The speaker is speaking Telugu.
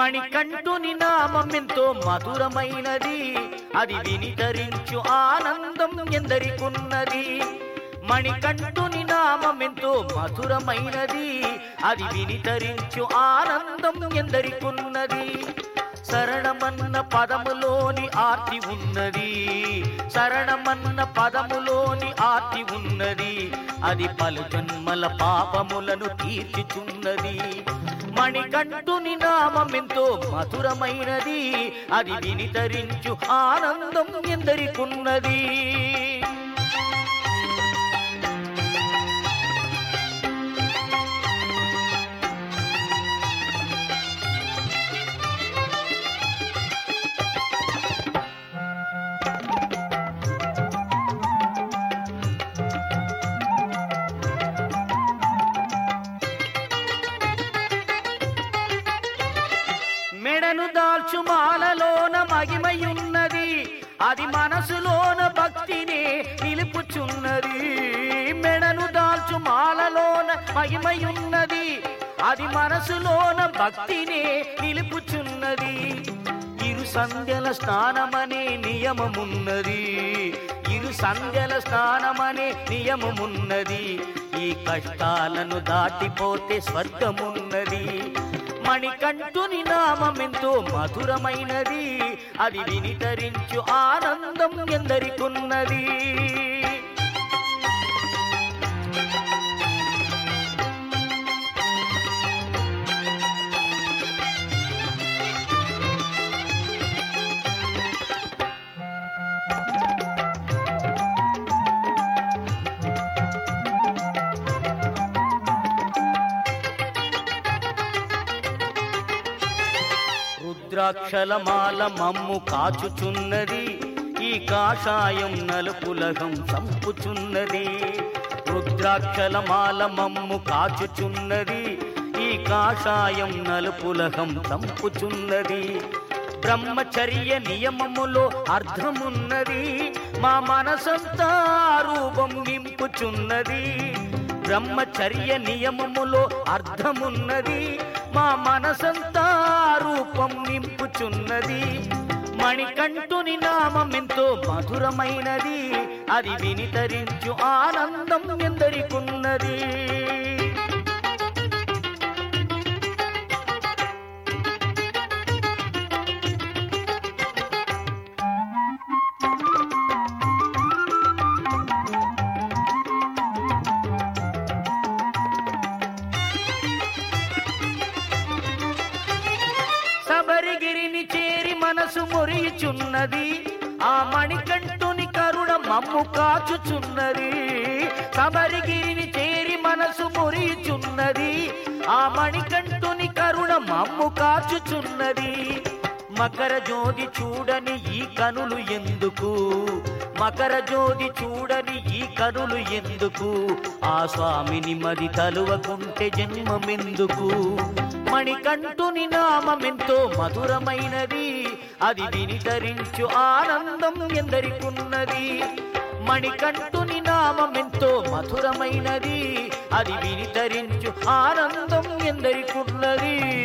మణికంఠుని నామెంతో మధురమైనది అది వినితరించు ఆనందం ఎందరికున్నది మణికంఠుని నామెంతో మధురమైనది అది వినితరించు ఆనందం ఎందరికున్నది శరణమన్న పదములోని ఆర్తి ఉన్నది శరణమన్న పదములోని ఆర్తి ఉన్నది అది పలు జన్మల పాపములను తీర్చుచున్నది మణికంఠుని నామెంతో మధురమైనది అది వినితరించు ఆనందం ఎందరికున్నది మెడను దాల్చు మాలలోన మగిమయున్నది అది మనసులోన భక్తిని నిలుపుచున్నది మెడను దాల్చు మాలలోన మగిమయున్నది అది మనసులోన భక్తిని నిలుపుచున్నది ఇరు సంధ్యల స్నానమనే నియమమున్నది ఇరు సంధ్యల స్నానమనే నియమమున్నది ఈ కష్టాలను దాటిపోతే స్వర్గమున్నది మణికంఠుని నామెంతో మధురమైనది అది వినితరించు ఆనందం ఎందరికున్నది రుద్రాక్షల మాల మమ్ము కాచుచున్నది ఈ కాషాయం నలుపులగం చంపుచున్నది రుద్రాక్షల మాల మమ్ము కాచుచున్నది ఈ కాషాయం నలుపులగం చంపుచున్నది బ్రహ్మచర్య నియమములో అర్థమున్నది మా మనసంతా రూపం నింపుచున్నది బ్రహ్మచర్య నియమములో అర్థమున్నది మా మనసంతా రూపం నింపుచున్నది మణికంఠుని నామెంతో మధురమైనది అది వినితరించు ఆనందం ఎందరికున్నది శబరిగిరిని చేరి మనసు మురియుచున్నది ఆ మణికంఠుని కరుణ మమ్ము కాచుచున్నది శబరిగిరిని చేరి మనసు మురియుచున్నది ఆ మణికంఠుని కరుణ మమ్ము కాచుచున్నది మకర జ్యోతి చూడని ఈ కనులు ఎందుకు మకర జ్యోతి చూడని ఈ కనులు ఎందుకు ఆ స్వామిని మది తలువకుంటే జన్మమెందుకు మణికంఠుని నామెంతో మధురమైనది అది వినితరించు ఆనందం ఎందరికున్నది మణికంఠుని నామెంతో మధురమైనది అది వినితరించు ఆనందం ఎందరికున్నది